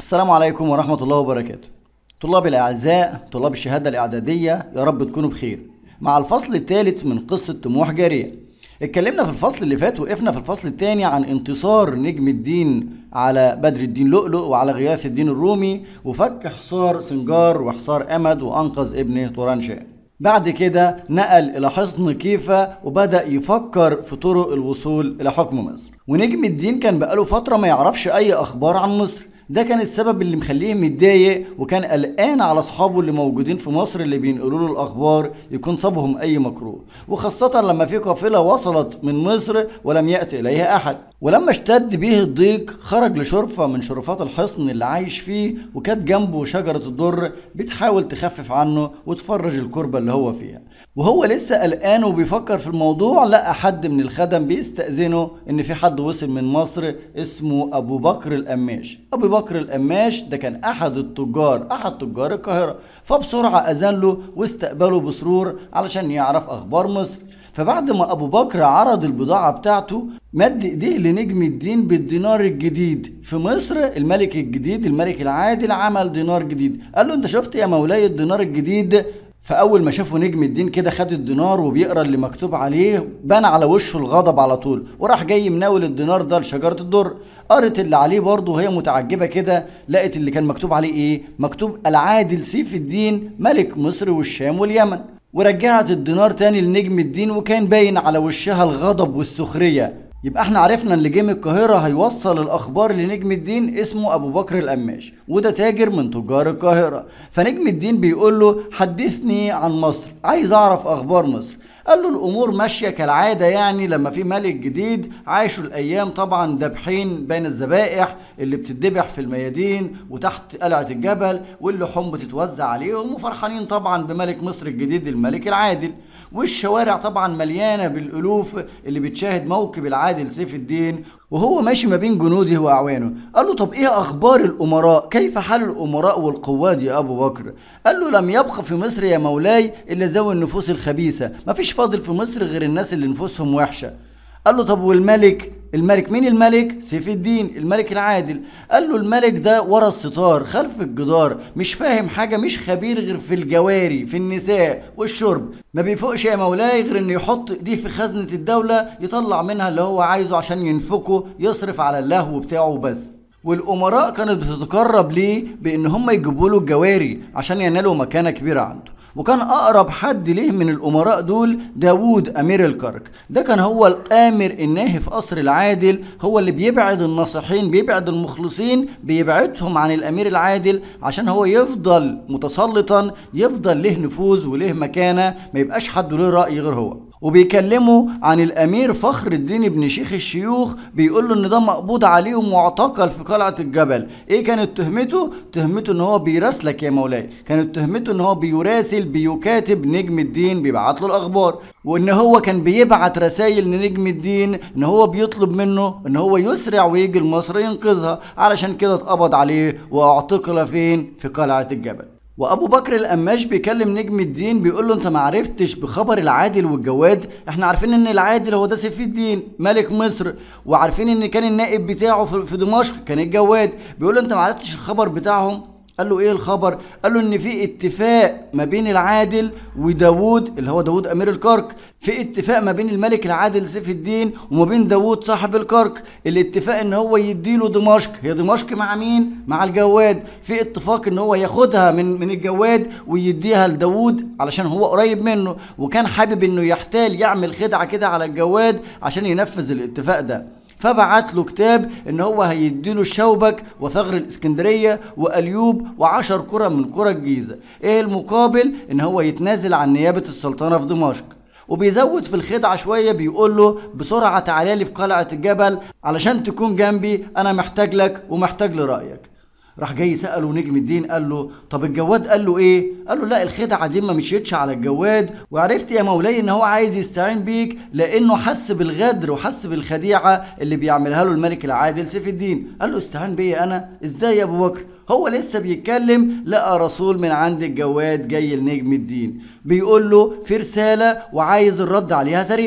السلام عليكم ورحمة الله وبركاته طلاب الأعزاء طلاب الشهادة الإعدادية يا رب تكونوا بخير مع الفصل الثالث من قصة طموح جارية اتكلمنا في الفصل اللي فات وقفنا في الفصل الثاني عن انتصار نجم الدين على بدر الدين لؤلؤ وعلى غياث الدين الرومي وفك حصار سنجار وحصار أمد وأنقذ ابن طورانشاه بعد كده نقل إلى حصن كيفة وبدأ يفكر في طرق الوصول إلى حكم مصر ونجم الدين كان بقاله فترة ما يعرفش أي أخبار عن مصر ده كان السبب اللي مخليه متضايق وكان قلقان على اصحابه اللي موجودين في مصر اللي بينقلوا له الاخبار يكون صابهم اي مكروه وخاصه لما في قافله وصلت من مصر ولم ياتي اليها احد ولما اشتد به الضيق خرج لشرفه من شرفات الحصن اللي عايش فيه وكانت جنبه شجره الدر بتحاول تخفف عنه وتفرج الكربه اللي هو فيها وهو لسه قلقان وبيفكر في الموضوع لقى حد من الخدم بيستأذنه ان في حد وصل من مصر اسمه ابو بكر القماش ابو بكر القماش ده كان احد التجار احد تجار القاهره فبسرعه اذن له واستقبله بسرور علشان يعرف اخبار مصر فبعد ما ابو بكر عرض البضاعه بتاعته مد ايديه لنجم الدين بالدينار الجديد في مصر الملك الجديد الملك العادل عمل دينار جديد قال له انت شفت يا مولاي الدينار الجديد فاول ما شافوا نجم الدين كده خد الدينار وبيقرا اللي مكتوب عليه بان على وشه الغضب على طول وراح جاي مناول الدينار ده لشجره الدر قرت اللي عليه برضه وهي متعجبه كده لقت اللي كان مكتوب عليه ايه مكتوب العادل سيف الدين ملك مصر والشام واليمن ورجعت الدينار تاني لنجم الدين وكان باين على وشها الغضب والسخريه يبقى احنا عرفنا ان جيم القاهرة هيوصل الاخبار لنجم الدين اسمه ابو بكر القماش وده تاجر من تجار القاهرة فنجم الدين بيقول له حدثني عن مصر عايز اعرف اخبار مصر قال له الامور ماشيه كالعاده يعني لما في ملك جديد عايشوا الايام طبعا دبحين بين الذبائح اللي بتدبح في الميادين وتحت قلعه الجبل واللحوم بتتوزع عليهم وفرحانين طبعا بملك مصر الجديد الملك العادل والشوارع طبعا مليانه بالالوف اللي بتشاهد موكب العادل سيف الدين وهو ماشي ما بين جنوده واعوانه قال له طب ايه اخبار الامراء كيف حال الامراء والقواد يا ابو بكر قال له لم يبق في مصر يا مولاي الا ذوي النفوس الخبيثه مفيش فاضل في مصر غير الناس اللي نفوسهم وحشه قال له طب والملك الملك مين الملك سيف الدين الملك العادل قال له الملك ده ورا الستار خلف الجدار مش فاهم حاجه مش خبير غير في الجواري في النساء والشرب ما بيفوقش يا مولاي غير انه يحط ايديه في خزنه الدوله يطلع منها اللي هو عايزه عشان ينفقه يصرف على اللهو بتاعه بس والامراء كانت بتتقرب ليه بان هم يجيبوا له الجواري عشان ينالوا مكانه كبيره عنده وكان اقرب حد ليه من الامراء دول داوود امير الكرك ده كان هو الامر الناهي في قصر العادل هو اللي بيبعد الناصحين بيبعد المخلصين بيبعدهم عن الامير العادل عشان هو يفضل متسلطا يفضل له نفوذ وله مكانه ما يبقاش حد له راي غير هو وبيكلموا عن الامير فخر الدين ابن شيخ الشيوخ بيقول له ان ده مقبوض عليه ومعتقل في قلعه الجبل ايه كانت تهمته تهمته ان هو بيراسلك يا مولاي كانت تهمته ان هو بيراسل بيكاتب نجم الدين بيبعت له الاخبار وان هو كان بيبعت رسائل لنجم الدين ان هو بيطلب منه ان هو يسرع ويجي لمصر ينقذها علشان كده اتقبض عليه واعتقل فين في قلعه الجبل وابو بكر القماش بيكلم نجم الدين بيقول له انت ما عرفتش بخبر العادل والجواد احنا عارفين ان العادل هو ده سيف الدين ملك مصر وعارفين ان كان النائب بتاعه في دمشق كان الجواد بيقول له انت ما عرفتش الخبر بتاعهم قال له ايه الخبر قال له ان في اتفاق ما بين العادل وداوود اللي هو داوود امير الكرك في اتفاق ما بين الملك العادل سيف الدين وما بين داوود صاحب الكرك الاتفاق ان هو يديله دمشق هي دمشق مع مين مع الجواد في اتفاق ان هو ياخدها من من الجواد ويديها لداوود علشان هو قريب منه وكان حابب انه يحتال يعمل خدعه كده على الجواد عشان ينفذ الاتفاق ده فبعت له كتاب ان هو هيديله الشوبك وثغر الاسكندريه واليوب وعشر قرى من قرى الجيزه ايه المقابل ان هو يتنازل عن نيابه السلطنه في دمشق وبيزود في الخدعة شوية بيقول له بسرعة تعالى لي في قلعة الجبل علشان تكون جنبي أنا محتاج لك ومحتاج لرأيك راح جاي سأله نجم الدين قال له طب الجواد قال له ايه قال له لا الخدعة دي ما مشيتش على الجواد وعرفت يا مولاي ان هو عايز يستعين بيك لانه حس بالغدر وحس بالخديعة اللي بيعملها له الملك العادل سيف الدين قال له استعين بيا انا ازاي يا ابو بكر هو لسه بيتكلم لقى رسول من عند الجواد جاي لنجم الدين بيقول له في رسالة وعايز الرد عليها سريعا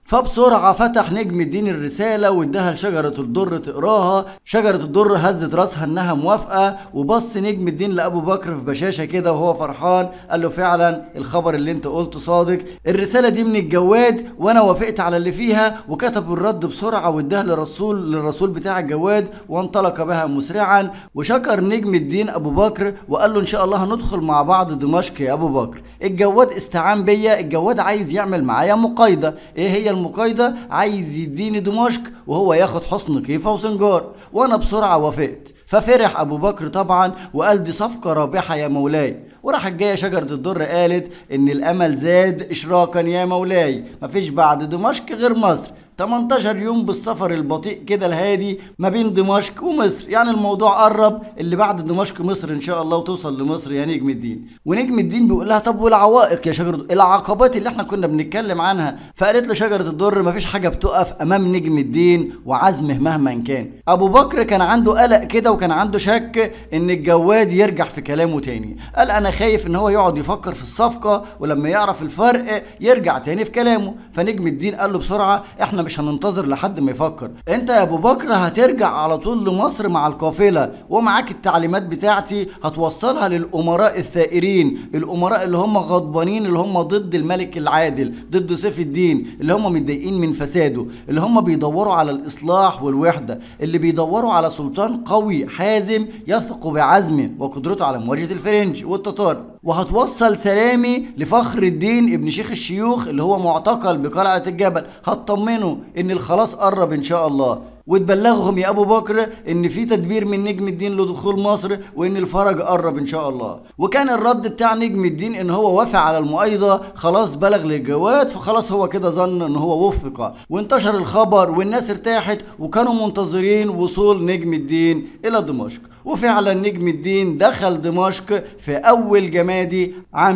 فبسرعة فتح نجم الدين الرسالة واداها لشجرة الدر تقراها شجرة الدر هزت راسها انها موافقة وبص نجم الدين لأبو بكر في بشاشة كده وهو فرحان قال له فعلا الخبر اللي انت قلته صادق الرسالة دي من الجواد وانا وافقت على اللي فيها وكتب الرد بسرعة واداها للرسول للرسول بتاع الجواد وانطلق بها مسرعا وشكر نجم الدين ابو بكر وقال له ان شاء الله هندخل مع بعض دمشق يا ابو بكر الجواد استعان بيا الجواد عايز يعمل معايا مقايضة ايه هي المقايضة عايز يديني دمشق وهو ياخد حصن كيفة وسنجار وانا بسرعة وافقت ففرح ابو بكر طبعا وقال دي صفقة رابحة يا مولاي وراحت جايه شجره الدر قالت ان الامل زاد اشراقا يا مولاي مفيش بعد دمشق غير مصر 18 يوم بالسفر البطيء كده الهادي ما بين دمشق ومصر يعني الموضوع قرب اللي بعد دمشق مصر ان شاء الله وتوصل لمصر يا نجم الدين ونجم الدين بيقول لها طب والعوائق يا شجره الدر العقبات اللي احنا كنا بنتكلم عنها فقالت له شجره الدر ما فيش حاجه بتقف امام نجم الدين وعزمه مهما كان ابو بكر كان عنده قلق كده وكان عنده شك ان الجواد يرجع في كلامه تاني قال انا خايف ان هو يقعد يفكر في الصفقه ولما يعرف الفرق يرجع تاني في كلامه فنجم الدين قال له بسرعه احنا مش هننتظر لحد ما يفكر انت يا ابو بكر هترجع على طول لمصر مع القافله ومعاك التعليمات بتاعتي هتوصلها للامراء الثائرين الامراء اللي هم غضبانين اللي هم ضد الملك العادل ضد سيف الدين اللي هم متضايقين من فساده اللي هم بيدوروا على الاصلاح والوحده اللي بيدوروا على سلطان قوي حازم يثق بعزمه وقدرته على مواجهه الفرنج والتتار وهتوصل سلامي لفخر الدين ابن شيخ الشيوخ اللي هو معتقل بقلعة الجبل هتطمنه ان الخلاص قرب ان شاء الله وتبلغهم يا ابو بكر ان في تدبير من نجم الدين لدخول مصر وان الفرج قرب ان شاء الله وكان الرد بتاع نجم الدين ان هو وافق على المؤايده خلاص بلغ للجواد فخلاص هو كده ظن ان هو وفق وانتشر الخبر والناس ارتاحت وكانوا منتظرين وصول نجم الدين الى دمشق وفعلا نجم الدين دخل دمشق في اول جمادي عام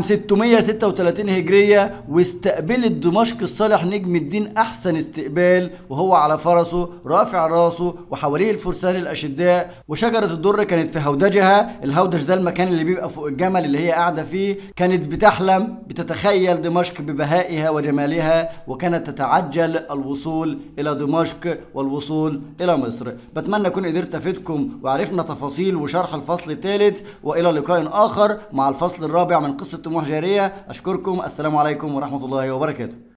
636 هجريه واستقبلت دمشق الصالح نجم الدين احسن استقبال وهو على فرسه رافع رافع راسه وحواليه الفرسان الاشداء وشجره الدر كانت في هودجها الهودج ده المكان اللي بيبقى فوق الجمل اللي هي قاعده فيه كانت بتحلم بتتخيل دمشق ببهائها وجمالها وكانت تتعجل الوصول الى دمشق والوصول الى مصر بتمنى اكون قدرت افيدكم وعرفنا تفاصيل وشرح الفصل الثالث والى لقاء اخر مع الفصل الرابع من قصه طموح جاريه اشكركم السلام عليكم ورحمه الله وبركاته